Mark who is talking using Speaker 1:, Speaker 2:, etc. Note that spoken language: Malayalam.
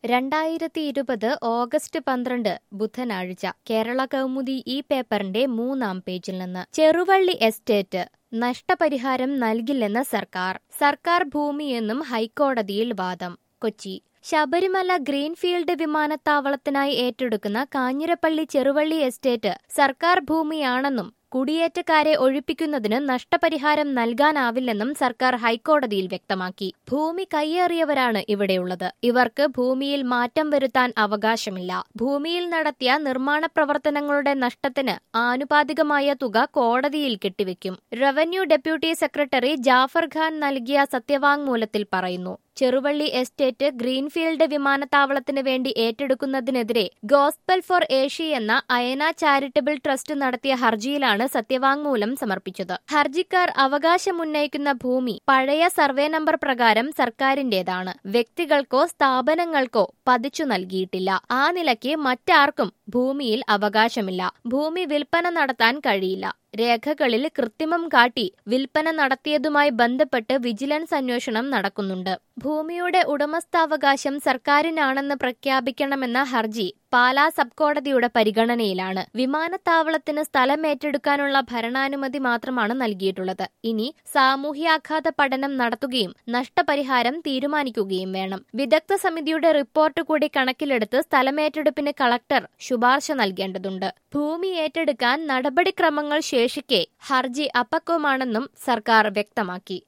Speaker 1: രണ്ടായിരത്തി ഇരുപത് ഓഗസ്റ്റ് പന്ത്രണ്ട് ബുധനാഴ്ച കേരള കൗമുദി ഈ പേപ്പറിന്റെ മൂന്നാം പേജിൽ നിന്ന് ചെറുവള്ളി എസ്റ്റേറ്റ് നഷ്ടപരിഹാരം നൽകില്ലെന്ന് സർക്കാർ സർക്കാർ ഭൂമിയെന്നും ഹൈക്കോടതിയിൽ വാദം കൊച്ചി ശബരിമല ഗ്രീൻഫീൽഡ് വിമാനത്താവളത്തിനായി ഏറ്റെടുക്കുന്ന കാഞ്ഞിരപ്പള്ളി ചെറുവള്ളി എസ്റ്റേറ്റ് സർക്കാർ ഭൂമിയാണെന്നും കുടിയേറ്റക്കാരെ ഒഴിപ്പിക്കുന്നതിന് നഷ്ടപരിഹാരം നൽകാനാവില്ലെന്നും സർക്കാർ ഹൈക്കോടതിയിൽ വ്യക്തമാക്കി ഭൂമി കയ്യേറിയവരാണ് ഇവിടെയുള്ളത് ഇവർക്ക് ഭൂമിയിൽ മാറ്റം വരുത്താൻ അവകാശമില്ല ഭൂമിയിൽ നടത്തിയ നിർമ്മാണ പ്രവർത്തനങ്ങളുടെ നഷ്ടത്തിന് ആനുപാതികമായ തുക കോടതിയിൽ കെട്ടിവെക്കും revenue deputy secretary Jafar Khan നൽകിയ സത്യവാങ്മൂലത്തിൽ പറയുന്നു ചെറുവള്ളി എസ്റ്റേറ്റ് ഗ്രീൻഫീൽഡ് വിമാനത്താവളത്തിന് വേണ്ടി ഏറ്റെടുക്കുന്നതിനെതിരെ ഗോസ്പൽ ഫോർ ഏഷ്യ എന്ന അയന ചാരിറ്റബിൾ ട്രസ്റ്റ് നടത്തിയ ഹർജിയിലാണ് സത്യവാങ്മൂലം സമർപ്പിച്ചത് ഹർജിക്കാർ അവകാശമുന്നയിക്കുന്ന ഭൂമി പഴയ സർവേ നമ്പർ പ്രകാരം സർക്കാരിന്റേതാണ് വ്യക്തികൾക്കോ സ്ഥാപനങ്ങൾക്കോ പതിച്ചു നൽകിയിട്ടില്ല ആ നിലയ്ക്ക് മറ്റാർക്കും ഭൂമിയിൽ അവകാശമില്ല ഭൂമി വിൽപ്പന നടത്താൻ കഴിയില്ല രേഖകളിൽ കൃത്രിമം കാട്ടി വിൽപ്പന നടത്തിയതുമായി ബന്ധപ്പെട്ട് വിജിലൻസ് അന്വേഷണം നടക്കുന്നുണ്ട് ഭൂമിയുടെ ഉടമസ്ഥാവകാശം സർക്കാരിനാണെന്ന് പ്രഖ്യാപിക്കണമെന്ന ഹർജി പാലാ സബ് കോടതിയുടെ പരിഗണനയിലാണ് വിമാനത്താവളത്തിന് സ്ഥലം ഏറ്റെടുക്കാനുള്ള ഭരണാനുമതി മാത്രമാണ് നൽകിയിട്ടുള്ളത് ഇനി സാമൂഹ്യാഘാത പഠനം നടത്തുകയും നഷ്ടപരിഹാരം തീരുമാനിക്കുകയും വേണം വിദഗ്ധ സമിതിയുടെ റിപ്പോർട്ട് കൂടി കണക്കിലെടുത്ത് സ്ഥലമേറ്റെടുപ്പിന് കളക്ടർ ശുപാർശ നൽകേണ്ടതുണ്ട് ഭൂമി ഏറ്റെടുക്കാൻ നടപടിക്രമങ്ങൾ ശേഷിക്കെ ഹർജി അപക്വമാണെന്നും സർക്കാർ വ്യക്തമാക്കി